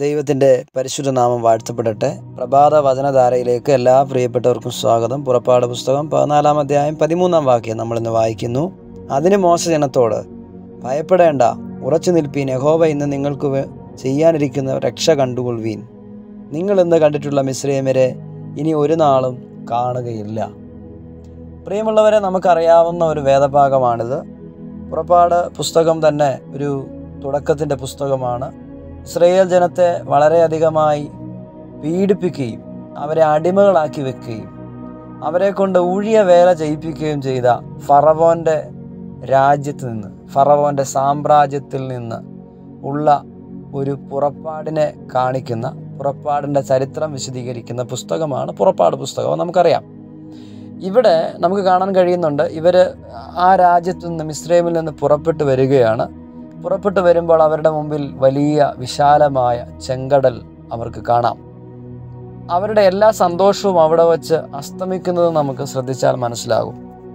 ദൈവത്തിൻ്റെ പരിശുദ്ധ നാമം വാഴ്ത്തപ്പെടട്ടെ പ്രഭാത വചനധാരയിലേക്ക് എല്ലാ പ്രിയപ്പെട്ടവർക്കും സ്വാഗതം പുറപ്പാട് പുസ്തകം പതിനാലാം അധ്യായം പതിമൂന്നാം വാക്യം നമ്മളിന്ന് വായിക്കുന്നു അതിന് മോശ ജനത്തോട് ഭയപ്പെടേണ്ട ഉറച്ചു നിൽപ്പീൻ യഹോവ ഇന്ന് നിങ്ങൾക്ക് വേ- ചെയ്യാനിരിക്കുന്ന രക്ഷ കണ്ടുകൊള്ളുവീൻ നിങ്ങൾ ഇന്ന് കണ്ടിട്ടുള്ള മിശ്രയമരെ ഇനി ഒരു നാളും കാണുകയില്ല പ്രിയമുള്ളവരെ നമുക്കറിയാവുന്ന ഒരു വേദഭാഗമാണിത് പുറപ്പാട് പുസ്തകം തന്നെ ഒരു തുടക്കത്തിൻ്റെ പുസ്തകമാണ് ഇസ്രയേൽ ജനത്തെ വളരെയധികമായി പീഡിപ്പിക്കുകയും അവരെ അടിമകളാക്കി വെക്കുകയും അവരെ കൊണ്ട് ഊഴിയ വേല ചെയ്യിപ്പിക്കുകയും ചെയ്ത ഫറവോൻ്റെ രാജ്യത്ത് നിന്ന് ഫറവോൻ്റെ സാമ്രാജ്യത്തിൽ നിന്ന് ഉള്ള ഒരു പുറപ്പാടിനെ കാണിക്കുന്ന പുറപ്പാടിൻ്റെ ചരിത്രം വിശദീകരിക്കുന്ന പുസ്തകമാണ് പുറപ്പാട് പുസ്തകം നമുക്കറിയാം ഇവിടെ നമുക്ക് കാണാൻ കഴിയുന്നുണ്ട് ഇവർ ആ രാജ്യത്തു നിന്ന് മിസ്രൈമിൽ നിന്ന് പുറപ്പെട്ടു വരികയാണ് പുറപ്പെട്ടു വരുമ്പോൾ അവരുടെ മുമ്പിൽ വലിയ വിശാലമായ ചെങ്കടൽ അവർക്ക് കാണാം അവരുടെ എല്ലാ സന്തോഷവും അവിടെ വച്ച് അസ്തമിക്കുന്നത് നമുക്ക് ശ്രദ്ധിച്ചാൽ മനസ്സിലാകും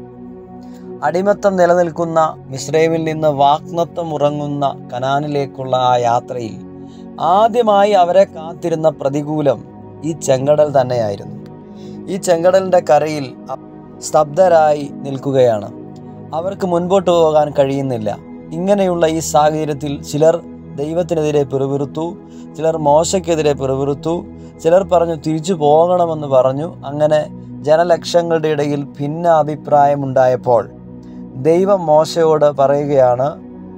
അടിമത്തം നിലനിൽക്കുന്ന മിസ്രൈമിൽ നിന്ന് വാക്നത്വം ഉറങ്ങുന്ന കനാനിലേക്കുള്ള ആ യാത്രയിൽ ആദ്യമായി അവരെ കാത്തിരുന്ന പ്രതികൂലം ഈ ചെങ്കടൽ തന്നെയായിരുന്നു ഈ ചെങ്കടലിൻ്റെ കരയിൽ അ- സ്തബ്ധരായി നിൽക്കുകയാണ് അവർക്ക് മുൻപോട്ട് പോകാൻ കഴിയുന്നില്ല ഇങ്ങനെയുള്ള ഈ സാഹചര്യത്തിൽ ചിലർ ദൈവത്തിനെതിരെ പിറുപിറുത്തു ചിലർ മോശയ്ക്കെതിരെ പിറുപിറുത്തു ചിലർ പറഞ്ഞു തിരിച്ചു പോകണമെന്ന് പറഞ്ഞു അങ്ങനെ ജനലക്ഷങ്ങളുടെ ഇടയിൽ ഭിന്ന അഭിപ്രായമുണ്ടായപ്പോൾ ദൈവം മോശയോട് പറയുകയാണ്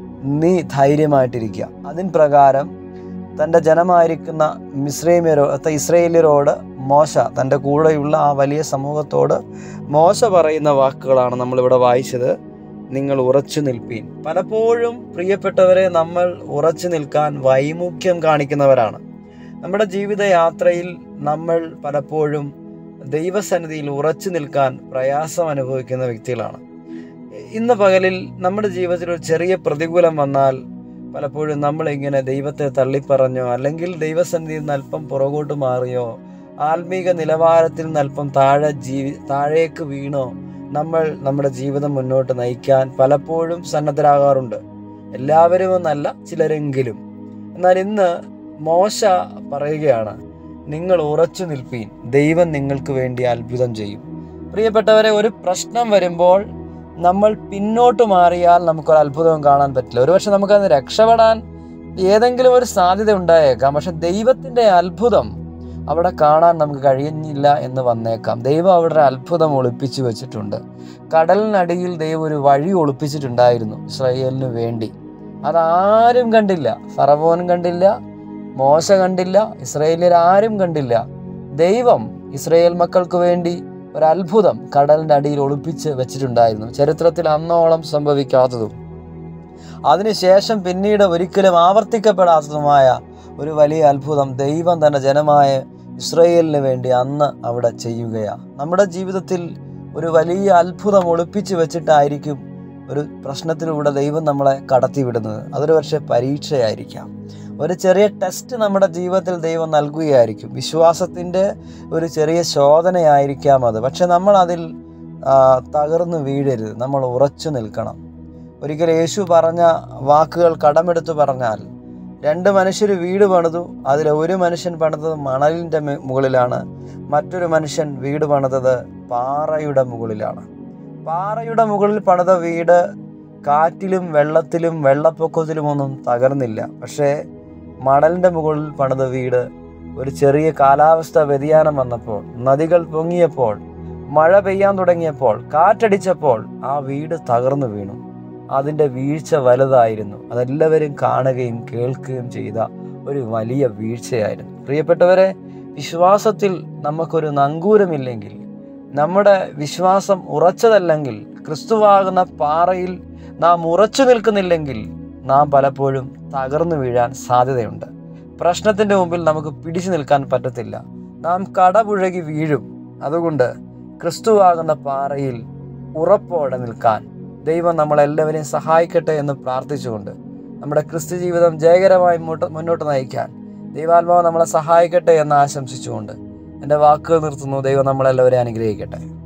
നീ ധൈര്യമായിട്ടിരിക്കുക അതിൻ പ്രകാരം തൻ്റെ ജനമായിരിക്കുന്ന മിശ്രൈമ്യരോ അത്ത ഇസ്രയേലിയരോട് മോശ തൻ്റെ കൂടെയുള്ള ആ വലിയ സമൂഹത്തോട് മോശ പറയുന്ന വാക്കുകളാണ് നമ്മളിവിടെ വായിച്ചത് നിങ്ങൾ ഉറച്ചു നിൽപ്പീൻ പലപ്പോഴും പ്രിയപ്പെട്ടവരെ നമ്മൾ ഉറച്ചു നിൽക്കാൻ വൈമുഖ്യം കാണിക്കുന്നവരാണ് നമ്മുടെ ജീവിതയാത്രയിൽ നമ്മൾ പലപ്പോഴും ദൈവസന്നിധിയിൽ ഉറച്ചു നിൽക്കാൻ പ്രയാസം അനുഭവിക്കുന്ന വ്യക്തികളാണ് ഇന്ന് പകലിൽ നമ്മുടെ ജീവിതത്തിൽ ഒരു ചെറിയ പ്രതികൂലം വന്നാൽ പലപ്പോഴും നമ്മളിങ്ങനെ ദൈവത്തെ തള്ളിപ്പറഞ്ഞോ അല്ലെങ്കിൽ ദൈവസന്നിധിയിൽ നിന്ന് അല്പം പുറകോട്ട് മാറിയോ ആത്മീക നിലവാരത്തിൽ നിന്ന് അല്പം താഴെ ജീവി താഴേക്ക് വീണോ നമ്മൾ നമ്മുടെ ജീവിതം മുന്നോട്ട് നയിക്കാൻ പലപ്പോഴും സന്നദ്ധരാകാറുണ്ട് എല്ലാവരും എന്നല്ല ചിലരെങ്കിലും എന്നാൽ ഇന്ന് മോശ പറയുകയാണ് നിങ്ങൾ ഉറച്ചു നിൽപ്പീൻ ദൈവം നിങ്ങൾക്ക് വേണ്ടി അത്ഭുതം ചെയ്യും പ്രിയപ്പെട്ടവരെ ഒരു പ്രശ്നം വരുമ്പോൾ നമ്മൾ പിന്നോട്ട് മാറിയാൽ നമുക്കൊരു അത്ഭുതവും കാണാൻ പറ്റില്ല ഒരുപക്ഷെ നമുക്കത് രക്ഷപ്പെടാൻ ഏതെങ്കിലും ഒരു സാധ്യത ഉണ്ടായേക്കാം പക്ഷെ ദൈവത്തിൻ്റെ അത്ഭുതം അവിടെ കാണാൻ നമുക്ക് കഴിയുന്നില്ല എന്ന് വന്നേക്കാം ദൈവം അവിടെ ഒരു അത്ഭുതം ഒളിപ്പിച്ചു വെച്ചിട്ടുണ്ട് കടലിനടിയിൽ ദൈവം ഒരു വഴി ഒളിപ്പിച്ചിട്ടുണ്ടായിരുന്നു ഇസ്രായേലിന് വേണ്ടി അതാരും കണ്ടില്ല ഫറവോൻ കണ്ടില്ല മോശ കണ്ടില്ല ഇസ്രായേലിയർ ആരും കണ്ടില്ല ദൈവം ഇസ്രായേൽ മക്കൾക്ക് വേണ്ടി ഒരു അത്ഭുതം കടലിൻ്റെ അടിയിൽ ഒളിപ്പിച്ച് വെച്ചിട്ടുണ്ടായിരുന്നു ചരിത്രത്തിൽ അന്നോളം സംഭവിക്കാത്തതും അതിനുശേഷം പിന്നീട് ഒരിക്കലും ആവർത്തിക്കപ്പെടാത്തതുമായ ഒരു വലിയ അത്ഭുതം ദൈവം തൻ്റെ ജനമായ ഇസ്രയേലിന് വേണ്ടി അന്ന് അവിടെ ചെയ്യുകയാണ് നമ്മുടെ ജീവിതത്തിൽ ഒരു വലിയ അത്ഭുതം ഒളിപ്പിച്ച് വെച്ചിട്ടായിരിക്കും ഒരു പ്രശ്നത്തിലൂടെ ദൈവം നമ്മളെ കടത്തിവിടുന്നത് അതൊരു പക്ഷേ പരീക്ഷയായിരിക്കാം ഒരു ചെറിയ ടെസ്റ്റ് നമ്മുടെ ജീവിതത്തിൽ ദൈവം നൽകുകയായിരിക്കും വിശ്വാസത്തിൻ്റെ ഒരു ചെറിയ ശോധനയായിരിക്കാം അത് പക്ഷെ നമ്മൾ അതിൽ ആ, തകർന്നു വീഴരുത് നമ്മൾ ഉറച്ചു നിൽക്കണം ഒരിക്കൽ യേശു പറഞ്ഞ വാക്കുകൾ കടമെടുത്ത് പറഞ്ഞാൽ രണ്ട് മനുഷ്യർ വീട് പണിതു അതിൽ ഒരു മനുഷ്യൻ പണിതത് മണലിൻ്റെ മെ- മുകളിലാണ് മറ്റൊരു മനുഷ്യൻ വീട് പണിതത് പാറയുടെ മുകളിലാണ് പാറയുടെ മുകളിൽ പണിത വീട് കാറ്റിലും വെള്ളത്തിലും വെള്ളപ്പൊക്കത്തിലുമൊന്നും തകർന്നില്ല പക്ഷേ മണലിൻ്റെ മുകളിൽ പണിത വീട് ഒരു ചെറിയ കാലാവസ്ഥ വ്യതിയാനം വന്നപ്പോൾ നദികൾ പൊങ്ങിയപ്പോൾ മഴ പെയ്യാൻ തുടങ്ങിയപ്പോൾ കാറ്റടിച്ചപ്പോൾ ആ വീട് തകർന്നു വീണു അതിൻ്റെ വീഴ്ച വലുതായിരുന്നു അതെല്ലാവരും കാണുകയും കേൾക്കുകയും ചെയ്ത ഒരു വലിയ വീഴ്ചയായിരുന്നു പ്രിയപ്പെട്ടവരെ വിശ്വാസത്തിൽ നമുക്കൊരു നങ്കൂരമില്ലെങ്കിൽ നമ്മുടെ വിശ്വാസം ഉറച്ചതല്ലെങ്കിൽ ക്രിസ്തുവാകുന്ന പാറയിൽ നാം ഉറച്ചു നിൽക്കുന്നില്ലെങ്കിൽ നാം പലപ്പോഴും തകർന്നു വീഴാൻ സാധ്യതയുണ്ട് പ്രശ്നത്തിൻ്റെ മുമ്പിൽ നമുക്ക് പിടിച്ചു നിൽക്കാൻ പറ്റത്തില്ല നാം കടപുഴകി വീഴും അതുകൊണ്ട് ക്രിസ്തുവാകുന്ന പാറയിൽ ഉറപ്പോടെ നിൽക്കാൻ ദൈവം നമ്മളെല്ലാവരെയും സഹായിക്കട്ടെ എന്ന് പ്രാർത്ഥിച്ചുകൊണ്ട് നമ്മുടെ ക്രിസ്തു ജീവിതം ജയകരമായി മുന്നോട്ട് മുന്നോട്ട് നയിക്കാൻ ദൈവാത്മാവ് നമ്മളെ സഹായിക്കട്ടെ എന്ന് ആശംസിച്ചുകൊണ്ട് എൻ്റെ വാക്കുകൾ നിർത്തുന്നു ദൈവം നമ്മളെല്ലാവരെയും അനുഗ്രഹിക്കട്ടെ